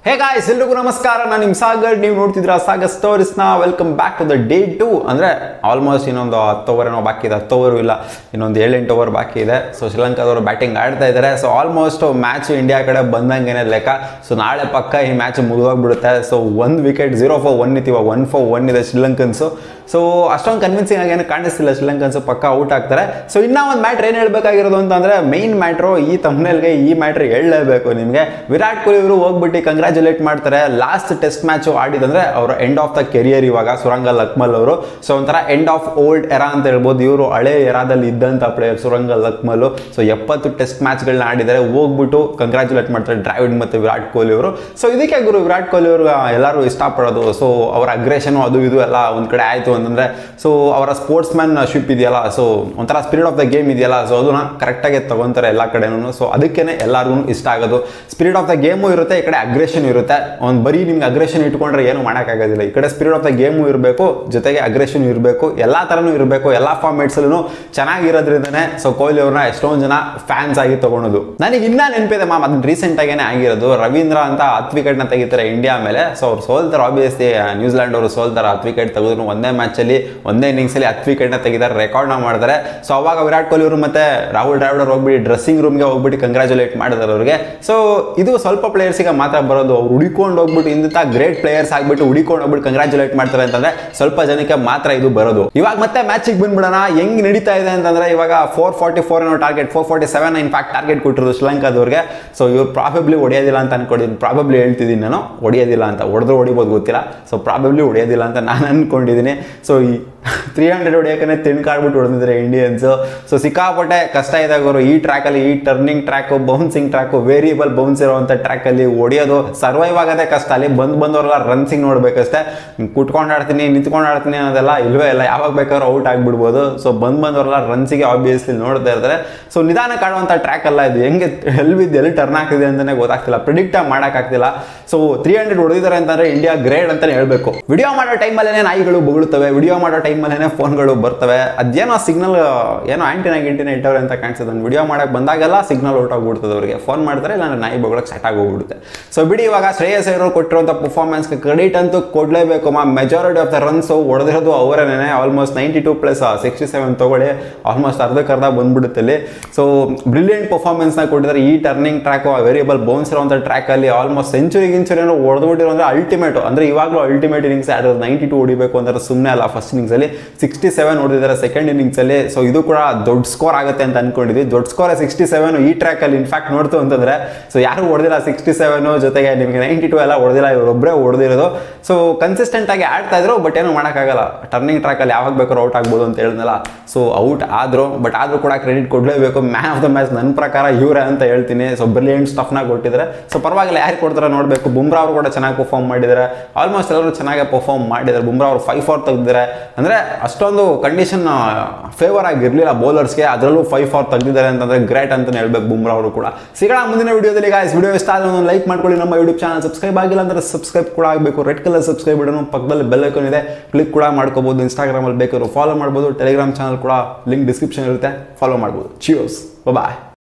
hey guys ಎಲ್ರಿಗೂ ನಮಸ್ಕಾರ ನಾನು ನಿಮ್ಮ ಸಾಗರ್ ನೀವು ನೋಡ್ತಿದ್ರ ಸಾಗರ್ ಸ್ಟೋರೀಸ್ನ welcome back to the day two ಅಂದರೆ ಆಲ್ಮೋಸ್ಟ್ ಇನ್ನೊಂದು ಹತ್ತು ಓವರ್ ಏನೋ ಬಾಕಿ ಇದೆ ಹತ್ತು ಓವರು ಇಲ್ಲ ಇನ್ನೊಂದು ಏಳೆಂಟು ಓವರ್ ಬಾಕಿ ಇದೆ ಸೊ ಶ್ರೀಲಂಕಾದವರು ಬ್ಯಾಟಿಂಗ್ ಆಡ್ತಾ ಇದ್ದಾರೆ ಸೊ ಆಲ್ಮೋಸ್ಟ್ ಮ್ಯಾಚ್ ಇಂಡಿಯಾ ಕಡೆ ಬಂದಂಗೆ ಲೆಕ್ಕ ಸೊ ನಾಳೆ ಪಕ್ಕ ಈ ಮ್ಯಾಚ್ ಮುಗಿದೋಗ್ಬಿಡುತ್ತೆ ಸೊ ಒಂದು ವಿಕೆಟ್ ಜೀರೋ ಫೋರ್ ಒನ್ ಇತ್ತು ಇವಾಗ ಒನ್ ಫೋರ್ ಒನ್ ಇದೆ ಶ್ರೀಲಂಕನ್ಸು ಸೊ ಅಷ್ಟೊಂದು ಕನ್ವಿನ್ಸಿಂಗ್ ಆಗಿ ಏನು ಕಾಣಿಸ್ತಿಲ್ಲ ಶ್ರೀಲಂಕನ್ಸು ಪಕ್ಕ ಔಟ್ ಆಗ್ತಾರೆ ಸೊ ಇನ್ನೂ ಒಂದು ಮ್ಯಾಟ್ರ್ ಏನು ಹೇಳಬೇಕಾಗಿರೋದು ಅಂತಂದರೆ ಮೈನ್ ಮ್ಯಾಟ್ರು ಈ ತಮ್ಮನೇಲ್ಗೆ ಈ ಮ್ಯಾಟ್ರ್ ಹೇಳಲೇಬೇಕು ನಿಮಗೆ ವಿರಾಟ್ ಕೊಹ್ಲಿ ಅವರು ಹೋಗ್ಬಿಟ್ಟು ಕಂಗ್ರ್ಯಾಚುಲೇಟ್ ಮಾಡ್ತಾರೆ ಲಾಸ್ಟ್ ಟೆಸ್ಟ್ ಮ್ಯಾಚ್ ಆಡಿದಂದ್ರೆ ಅವರ ಎಂಡ್ ಆಫ್ ದ ಕೆರಿಯರ್ ಇವಾಗ ಸುರಂಗ ಲಕ್ಮಲ್ ಅವರು ಸೊ ಒಂಥರ ಎಂಡ್ ಆಫ್ ಓಲ್ಡ್ ಎರಾ ಅಂತ ಹೇಳ್ಬೋದು ಇವರು ಹಳೆ ಎರಾದಲ್ಲಿ ಇದ್ದಂಥ ಪ್ಲೇಯರ್ ಸುರಂಗ ಲಕ್ಮಲ್ ಸೊ ಎಪ್ಪತ್ತು ಟೆಸ್ಟ್ ಮ್ಯಾಚ್ಗಳನ್ನ ಆಡಿದ್ದಾರೆ ಹೋಗ್ಬಿಟ್ಟು ಕಂಗ್ರ್ಯಾಚುಲೇಟ್ ಮಾಡ್ತಾರೆ ಡ್ರಾವಿಡ್ ಮತ್ತು ವಿರಾಟ್ ಕೊಹ್ಲಿ ಅವರು ಸೊ ಇದಕ್ಕೆ ಗುರು ವಿರಾಟ್ ಕೊಹ್ಲಿ ಅವರು ಎಲ್ಲರೂ ಇಷ್ಟಪಡೋದು ಸೊ ಅವರ ಅಗ್ರೆಷನ್ ಅದು ಇದು ಎಲ್ಲ ಒಂದು ಕಡೆ ಆಯಿತು ಅಂತಂದರೆ ಸೊ ಅವರ ಸ್ಪೋರ್ಟ್ಸ್ ಮ್ಯಾನ್ ಶಿಪ್ ಇದೆಯಲ್ಲ ಸೊ ಒಂಥರ ಸ್ಪಿರಿಟ್ ಆಫ್ ದ ಗೇಮ್ ಇದೆಯಲ್ಲ ಸೊ ಅದನ್ನ ಕರೆಕ್ಟಾಗಿ ತಗೊಂತಾರೆ ಎಲ್ಲ ಕಡೆನೂ ಸೊ ಅದಕ್ಕೇ ಎಲ್ಲರಿಗೂ ಇಷ್ಟ ಆಗೋದು ಸ್ಪಿರಿಟ್ ಆಫ್ ದ ಗೇಮು ಇರುತ್ತೆ ಈ ಕಡೆ ಅಗ್ರೆಷನ್ ಇರುತ್ತೆ ಒಂದು ಬರೀ ನಿಮ್ಗೆ ಅಗ್ರೆಷನ್ ಇಟ್ಕೊಂಡ್ರೆ ಏನು ಮಾಡೋಕ್ಕಾಗೋದಿಲ್ಲ ಈ ಕಡೆ ಸ್ಪಿರಿಟ್ ಆಫ್ ದ ಗೇಮು ಇರಬೇಕು ಜೊತೆಗೆ ಅಗ್ರೆಷನ್ ಇರಬೇಕು ಎಲ್ಲ ಥರನೂ ಇರಬೇಕು ಎಲ್ಲ ಫಾರ್ಮೇಟ್ಸಲ್ಲೂ ಚೆನ್ನಾಗಿರೋದ್ರಿಂದನೇ ಸೊ ಕೊಹ್ಲಿ ಅವ್ರನ್ನ ಎಷ್ಟೊಂದು ಜನ ಫ್ಯಾನ್ಸ್ ಆಗಿ ತಗೊಳೋದು ನನಗೆ ಇನ್ನೂ ನೆನಪಿದೆ ಮ್ಯಾಮ್ ಅದನ್ನ ರೀಸೆಂಟ್ ಆಗೇನೆ ಆಗಿರೋದು ರವೀಂದ್ರ ಅಂತ ಹತ್ತು ವಿಕೆಟ್ನ ತೆಗಿತಾರೆ ಇಂಡಿಯಾ ಮೇಲೆ ಸೊ ಅವ್ರು ಸೋಲ್ತಾರೆ ಆಬ್ವಿಯಸ್ಲಿ ನ್ಯೂಜಿಲೆಂಡ್ ಅವರು ಸೋಲ್ತಾರೆ ಹತ್ತು ವಿಕೆಟ್ ತೆಗೆದ್ರು ಒಂದೇ ಮ್ಯಾಚಲ್ಲಿ ಒಂದೇ ಇನ್ನಿಂಗ್ಸಲ್ಲಿ ಹತ್ತು ವಿಕೆಟ್ನ ತೆಗಿತಾರೆ ರೆಕಾರ್ಡ್ನ ಮಾಡ್ತಾರೆ ಸೊ ಅವಾಗ ವಿರಾಟ್ ಕೊಹ್ಲಿ ಅವರು ಮತ್ತೆ ರಾಹುಲ್ ದ್ರಾವಿಡ್ ಅವ್ರು ಹೋಗ್ಬಿಟ್ಟು ಡ್ರೆಸ್ಸಿಂಗ್ ರೂಮ್ಗೆ ಹೋಗ್ಬಿಟ್ಟು ಕಂಗ್ರ್ಯಾಚುಲೇಟ್ ಮಾಡಿದಾರೆ ಅವ್ರಿಗೆ ಸೊ ಇದು ಸ್ವಲ್ಪ ಪ್ಲೇಯರ್ಸಿಗೆ ಮಾತ್ರ ಬರೋದು ಅವ್ರು ಹುಡಿಕೊಂಡು ಹೋಗ್ಬಿಟ್ಟು ಇಂಥ ಗ್ರೇಟ್ ಪ್ಲೇಯರ್ಸ್ ಆಗ್ಬಿಟ್ಟು ಹುಡಿಕೊಂಡು ಹೋಗ್ಬಿಟ್ಟು ಕಂಗ್ರ್ಯಾಚುಲೇಟ್ ಮಾಡ್ತಾರೆ ಅಂತಂದ್ರೆ ಸ್ವಲ್ಪ ಜನಕ್ಕೆ ಮಾತ್ರ ಇದು ಬರೋದು ಇವಾಗ ಮತ್ತೆ ಮ್ಯಾಚಿಗೆ ಬಂದ್ಬಿಡೋಣ ಹೆಂಗ್ ನಡೀತಾ ಇದೆ ಅಂತಂದ್ರೆ ಇವಾಗ ಫೋರ್ ಫಾರ್ಟಿ ಫೋರ್ ಏನೋ target four forty seven in fact target ಕೊಟ್ಟಿರೋದು ಶ್ರೀಲಂಕಾದವ್ರಿಗೆ ಸೊ ಇವ್ರು ಪ್ರಾಬಬ್ಲಿ ಹೊಡೆಯೋದಿಲ್ಲ ಅಂತ ಅನ್ಕೊಂಡಿದ್ದೀನಿ ಪ್ರಾಬಬ್ಲಿ ಹೇಳ್ತಿದ್ದೀನಿ ನಾನು ಹೊಡೆಯೋದಿಲ್ಲ ಅಂತ ಹೊಡೆದ್ರು ಹೊಡಿಬೋದು ಗೊತ್ತಿಲ್ಲ ಸೊ ಪ್ರಾಬಬ್ಲಿ ಹೊಡೆಯೋದಿಲ್ಲ ಅಂತ ನಾನು ಅನ್ಕೊಂಡಿದ್ದೀನಿ ಸೊ ಈ ತ್ರೀ ಹಂಡ್ರೆಡ್ ಹೊಡಿಯೋಕೆ ತಿಣ್ಕಾಡ್ಬಿಟ್ಟು ಹೊಡೆದಿದ್ದಾರೆ ಇಂಡಿಯನ್ಸು ಸೊ ಸಿಕ್ಕಾಪಟ್ಟೆ ಕಷ್ಟ ಇದೆ ಅವರು ಈ ಟ್ರ್ಯಾಕಲ್ಲಿ ಈ turning track bouncing track variable bounce ಇರುವಂಥ ಟ್ರ್ಯಾಕಲ್ಲಿ ಹೊಡಿಯೋದು ಸರ್ವೈವ್ ಆಗೋದೇ ಕಷ್ಟ ಅಲ್ಲಿ ಬಂದು ಬಂದವರೆಲ್ಲ ರನ್ಸಿಂಗ್ ನೋಡ್ಬೇಕಷ್ಟೇ ಕುಟ್ಕೊಂಡು ಆಡ್ತೀನಿ ನಿಂತ್ಕೊಂಡು ಆಡ್ತೀನಿ ಅನ್ನೋದೆಲ್ಲ ಇಲ್ವೇ ಇಲ್ಲ ಯಾವಾಗ ಬೇಕಾದ್ರೂ ಔಟ್ ಆಗಿಬಿಡ್ಬೋದು ಸೊ ಬಂದು ಬಂದವರೆಲ್ಲ ರನ್ಸಿಗೆ ಆಬ್ವಿಯಸ್ಲಿ ನೋಡ್ತಾ ಇರ್ತಾರೆ ಸೊ ನಿಧಾನಕ್ಕೆ ಆಡುವಂಥ ಟ್ರ್ಯಾಕ್ ಅಲ್ಲ ಇದು ಹೆಂಗೆ ಎಲ್ಲಿ ಬಿದ್ದು ಎಲ್ಲಿ ಟರ್ನ್ ಆಗ್ತಿದೆ ಅಂತಲೇ ಗೊತ್ತಾಗ್ತಿಲ್ಲ ಪ್ರಿಡಿಕ್ಟ್ ಮಾಡೋಕ್ಕಾಗ್ತಿಲ್ಲ ಸೊ ತ್ರೀ ಹಂಡ್ರೆಡ್ ಹೊಡೆದಿದ್ದಾರೆ ಅಂತಂದ್ರೆ ಇಂಡಿಯಾ ಗ್ರೇಡ್ ಅಂತಲೇ ಹೇಳಬೇಕು ವಿಡಿಯೋ ಮಾಡೋ ಟೈಮಲ್ಲೇ ನಾಯಿಗಳು ಬೊಗಳುತ್ತವೆ ವಿಡಿಯೋ ಮಾಡೋ ಟೈಮಲ್ಲೇ ಫೋನ್ಗಳು ಬರ್ತವೆ ಅದೇನೋ ಸಿಗ್ನಲ್ ಏನೋ ಆಂಟಿನ ಗಿಂಟಿನ ಇಟ್ಟವ್ರೆ ಅಂತ ಕಾಣಿಸ್ತದೆ ನಾನು ವಿಡಿಯೋ ಮಾಡಕ್ಕೆ ಬಂದಾಗೆಲ್ಲ ಸಿಗ್ನಲ್ ಔಟ್ ಆಗ್ಬಿಡ್ತದೆ ಅವರಿಗೆ ಫೋನ್ ಮಾಡ್ತಾರೆ ಇಲ್ಲ ನಾಯಿ ಬೊಗಳಕ್ಕೆ ಸೆಟ್ ಆಗೋಗ್ಬಿಡುತ್ತೆ ಸೊ ಬಿಡಿ ಇವಾಗ ಶ್ರೇಯಸ್ ಅವರು ಕೊಟ್ಟಿರುವಂಥ ಪರ್ಫಾರ್ಮೆನ್ಸ್ಗೆ ಕ್ರೆಡಿಟ್ ಅಂತೂ ಕೊಡಲೇಬೇಕು ಮಾ ಮೆಜಾರಿಟಿ ಆಫ್ ದ ರನ್ಸು ಹೊಡೆದಿರೋದು ಅವರೇನೆ almost ninety two plus sixty seven ತೊಗೊಳ್ಳಿ ಆಲ್ಮೋಸ್ಟ್ ಅರ್ಧಕ್ಕರ್ಧ ಬಂದ್ಬಿಡುತ್ತೆ ಅಲ್ಲಿ ಸೊ ಬ್ರಿಲಿಯಂಟ್ ಪರ್ಫಾರ್ಮೆನ್ಸ್ನ ಕೊಟ್ಟಿದ್ದಾರೆ ಈ ಟರ್ನಿಂಗ್ ಟ್ರ್ಯಾಕು ವೇರಿಯಬಲ್ ಬೌನ್ಸ್ ಇರುವಂಥ ಟ್ರ್ಯಾಕಲ್ಲಿ ಆಲ್ಮೋಸ್ಟ್ ಸೆಂಚುರಿ ಗಿಂಚುರಿ ಏನೋ ಹೊಡೆದ್ಬಿಟ್ಟಿರೋ ಅಂದರೆ ಅಲ್ಟಿಮೇಟು ಅಂದರೆ ಇವಾಗಲೂ ಅಲ್ಟಿಮೇಟ್ ಇನ್ನಿಂಗ್ಸ್ ಆಡಿರೋದು ನೈಂಟಿ ಟು ಹೊಡಿಬೇಕು ಅಂದ್ರೆ ಸುಮ್ಮನೆ ಅಲ್ಲ ಫಸ್ಟ್ ಇನ್ನಿಂಗ್ಸಲ್ಲಿ ಸಿಕ್ಸ್ಟಿ ಸೆವೆನ್ ಹೊಡೆದಿದ್ದಾರೆ ಸೆಕೆಂಡ್ ಇನ್ನಿಂಗ್ಸಲ್ಲಿ ಸೊ ಇದು ಕೂಡ ದೊಡ್ಡ ಸ್ಕೋರ್ ಆಗುತ್ತೆ ಅಂತ ಅನ್ಕೊಂಡಿದ್ವಿ ದೊಡ್ಡ ಸ್ಕೋರ್ ಸಿಕ್ಸ್ಟಿ ಸೆವೆನ್ ಈ ಟ್ರ್ಯಾಕಲ್ಲಿ ಇನ್ಫ್ಯಾಕ್ಟ್ ನೋಡ್ತು ಅಂತಂದ್ರೆ ಸೊ ಯಾರು ಹೊಡೆದಿಲ್ಲ ಸಿಕ್ಸ್ಟಿ ಸೆವೆನ್ ಜೊತೆಗೆ ನಿಮಗೆ ನೈಂಟಿ ಟು ಎಲ್ಲ ಹೊಡೆದಿಲ್ಲ ಇವರೊಬ್ಬರೇ ಹೊಡೆದಿರೋದು ಸೊ ಕನ್ಸಿಸ್ಟೆಂಟ್ ಆಗಿ ಆಡ್ತಾ ಇದ್ರು ಬಟ್ ಏನು ಮಾಡೋಕ್ಕಾಗಲ್ಲ ಟರ್ನಿಂಗ್ ಟ್ರ್ಯಾಕಲ್ಲಿ ಯಾವಾಗ ಬೇಕಾದ್ರೂ ಔಟ್ ಆಗ್ಬೋದು ಅಂತ ಹೇಳಿದ್ನಲ್ಲ ಸೊ ಔಟ್ ಆದ್ರು ಬಟ್ ಆದರೂ ಕೂಡ ಕ್ರೆಡಿಟ್ ಕೊಡಲೇಬೇಕು ಮ್ಯಾನ್ ಆಫ್ ದ ಮ್ಯಾಚ್ ನನ್ನ ಪ್ರಕಾರ ಇವರೇ ಅಂತ ಹೇಳ್ತೀನಿ ಸೊ ಬ್ರಿಲಿಯಂಟ್ ಸ್ಟಫ್ನ ಕೊಟ್ಟಿದ್ದಾರೆ ಸೊ ಪರವಾಗಿಲ್ಲ ಯಾರು ಕೊಡ್ತಾರೆ ನೋಡಬೇಕು ಬುಮ್ರಾ ಅವರು ಕೂಡ ಚೆನ್ನಾಗಿ ಪರ್ಫಾರ್ಮ್ ಮಾಡಿದ್ದಾರೆ ಆಲ್ಮೋಸ್ಟ್ ಎಲ್ಲರೂ ಚೆನ್ನಾಗಿ ಪರ್ಫಾರ್ಮ್ ಮಾಡಿದ್ದಾರೆ ಬುಮ್ರಾ ಅವರು ಫೈವ್ ಫೋರ್ ತೆಗೆದಿದ್ದಾರೆ ಅಂದರೆ ಅಷ್ಟೊಂದು ಕಂಡೀಷನ್ ಫೇವರ್ ಆಗಿರಲಿಲ್ಲ ಬೌಲರ್ಸ್ಗೆ ಅದರಲ್ಲೂ ಫೈವ್ ಫೋರ್ ತೆಗೆದಿದ್ದಾರೆ ಅಂತಂದ್ರೆ ಗ್ರೇಟ್ ಅಂತಲೇ ಹೇಳ್ಬೇಕು ಬುಮ್ರಾ ಅವರು ಕೂಡ ಸಿಗೋಣ ಮುಂದಿನ ವಿಡಿಯೋದಲ್ಲಿ ಗಾಯ್ಸ್ ವಿಡಿಯೋ ಇಷ್ಟ ಆದರೆ ಒಂದು ಲೈಕ್ ಮಾಡ್ಕೊಳ್ಳಿ ನಮ್ಮ ಯೂಟ್ಯೂಬ್ ಚಾನಲ್ ಸಬ್ಸ್ಕ್ರೈಬ್ ಆಗಿಲ್ಲ ಅಂದ್ರೆ ಸಬ್ಸ್ಕ್ರೈಬ್ ಕೂಡ ಆಗಬೇಕು ರೆಡ್ ಕಲರ್ ಸಬ್ಸ್ಕ್ರೈಬ್ ಇಡೋನು ಪಕ್ಕದಲ್ಲಿ ಬೆಲ್ ಐಕಾನ್ ಇದೆ ಕ್ಲಿಕ್ ಕೂಡ ಮಾಡ್ಕೋಬಹುದು ಇನ್ಸ್ಟಾಗ್ರಾಮಲ್ಲಿ ಬೇಕಾದ್ರು ಫಾಲೋ ಮಾಡ್ಬೋದು ಟೆಲಿಗ್ರಾಮ್ ಚಾನಲ್ ಕೂಡ ಲಿಂಕ್ ಡಿಸ್ಕ್ರಿಪ್ಷನ್ ಇರುತ್ತೆ ಫಾಲೋ ಮಾಡ್ಬೋದು ಚಿಯೋಸ್ ಬಾಯ್